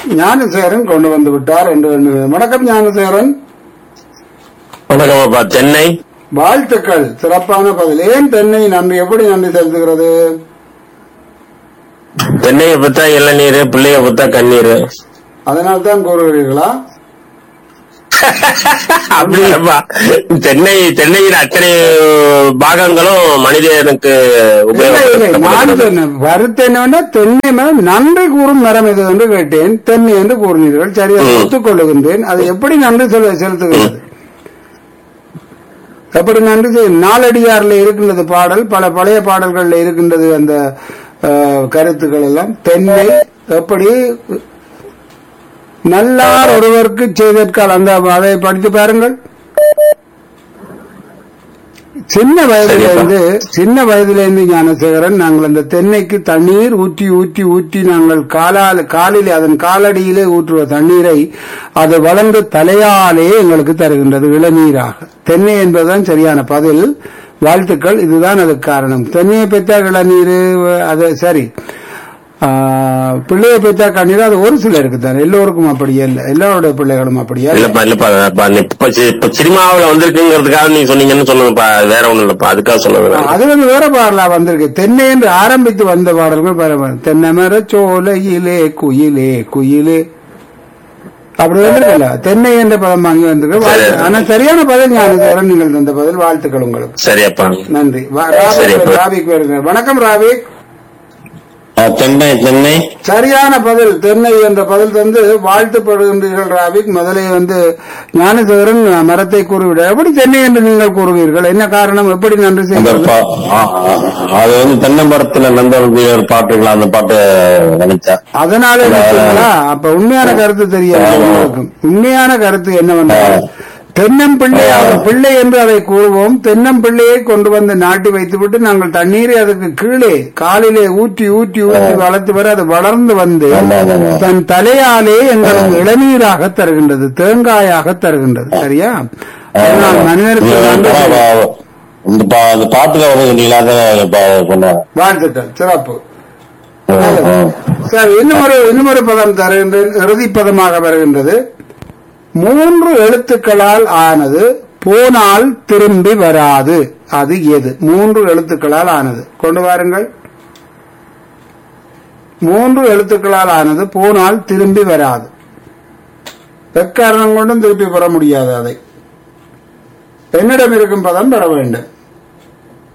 ஞானசேகரன் கொண்டு வந்து விட்டார் என்று எண்ணுகிறேன் வணக்கம் ஞானசேகரன் வணக்கம் அப்பா சென்னை வாழ்த்துக்கள் சிறப்பான பதில் ஏன் தென்னை நன்றி எப்படி நன்றி செலுத்துகிறது சென்னையை பத்தா இளநீர் பிள்ளைய பத்தா கண்ணீர் அதனால் தான் கூறுகிறீர்களா அப்படி இல்லப்பா சென்னை சென்னையின் அத்தனை பாகங்களும் மனிதனுக்கு இல்லை, இல்லை, நான் உபயோகப்படுத்தப்படுகிறது. சொன்னேன். வருத்தம் என்னவென்னா தென்னை மரம் நன்றி கூறும் மரம் இது என்று கேட்டேன் தென்னை என்று கூறினீர்கள் சரி அதை ம். ஒத்துக்கொள்ளுகின்றேன் அது எப்படி நன்றி செல- செலுத்துகிறது எப்படி நன்றி செய்- நாலடியார்ல இருக்கின்றது பாடல் பல பழைய பாடல்கள்ல இருக்கின்றது அந்த அஹ், கருத்துக்கள் எல்லாம் தென்னை எப்படி நல்லார் ஒருவருக்கு செய்தற்கால் அந்த அதை படித்து பாருங்கள் சின்ன வயதுல இருந்து சின்ன வயதுல இருந்து ஞானசேகரன் நாங்கள் அந்த தென்னைக்கு தண்ணீர் ஊற்றி ஊற்றி ஊற்றி நாங்கள் காலால் காலிலே அதன் காலடியிலே ஊற்றுவ தண்ணீரை அது வளர்ந்து தலையாலே எங்களுக்கு தருகின்றது இளநீராக தென்னை என்பதுதான் சரியான பதில் வாழ்த்துக்கள் இதுதான் அதுக்கு காரணம் தென்னையை பெற்றா இளநீர் அது சரி ஆஹ், பிள்ளையை பெற்றா கண்ணீர் அது ஒரு சிலருக்கு தான் எல்லோருக்கும் அப்படியே இல்லை எல்லாருடைய பிள்ளைகளும் அப்படியே இல்லை. இல்லப்பா இல்லப்பா அப்பா, இப்ப சி- இப்ப சினிமாவுல வந்திருக்குங்கிறதுக்காக நீங்க சொன்னீங்கன்னு சொல்லுங்கப்பா வேற ஒண்ணும் இல்லப்பா அதுக்காக சொல்லுங்க அது வந்து வேற பாடலா வந்திருக்கு தென்னை என்று ஆரம்பித்து வந்த பாடல்கள் பரவாயில்ல தென்னை மர சோலையிலே குயிலே குயிலே அப்படி வந்திருக்கல தென்னை என்ற பதம் வாங்கி வந்திருக்கு சரி. ஆனா சரியான பதில் ஞானசேகரன் நீங்கள் தந்த பதில் வாழ்த்துக்கள் உங்களுக்கு சரியப்பா நன்றி வா- சரி, ராபிக் அப்ப. ராபிக் வருகிறார் வணக்கம் ராபிக் சென்னை சென்னை சரியான பதில் தென்னை என்ற பதில் தந்து வாழ்த்துப்படுகின்றீர்கள் ராபிக் முதலே வந்து ஞானசேகரன் மரத்தை கூறிவிட எப்படி தென்னை என்று நீங்கள் கூறுவீர்கள் என்ன காரணம் எப்படி நன்றி அந்த செய்வது பா- ஆ, ஆ, அது வந்து தென்னை மரத்துல நந்தவந்தி ஒரு பாட்டுங்களா அந்த பாட்டு நினைச்சேன் அதனால நினைச்சீங்களா அப்ப உண்மையான கருத்து தெரியாது உங்களுக்கு உண்மையான கருத்து என்னவென்றால் தென்னம்பிள்ளை அவர் பிள்ளை என்று அதை கூறுவோம் தென்னம்பிள்ளையை கொண்டு வந்து நாட்டி வைத்துவிட்டு நாங்கள் தண்ணீரை அதுக்கு கீழே காலிலே ஊற்றி ஊற்றி ஊற்றி வளர்த்து வர அது வளர்ந்து வந்து ஆமா, ஆமா, ஆமா. தன் தலையாலே எங்களுக்கு இளநீராக தருகின்றது தேங்காயாக தருகின்றது சரியா அதனால் மனிதருக்கு நன்றி செலுத்து. இந்த பா- அந்த பாட்டுல வந்து சொன்னீங்களா அதை பா- சொன்னாங்க வாழ்த்துக்கள் சிறப்பு சரி இன்னும் ஒரு இன்னும் ஒரு பதம் தருகின்றேன் இறுதி பதமாக வருகின்றது மூன்று எழுத்துக்களால் ஆனது போனால் திரும்பி வராது அது எது மூன்று எழுத்துக்களால் ஆனது கொண்டு வாருங்கள் மூன்று எழுத்துக்களால் ஆனது போனால் திரும்பி வராது எக்காரணம் கொண்டும் திருப்பி பெற முடியாது அதை என்னிடம் இருக்கும் பதம் பெற வேண்டும்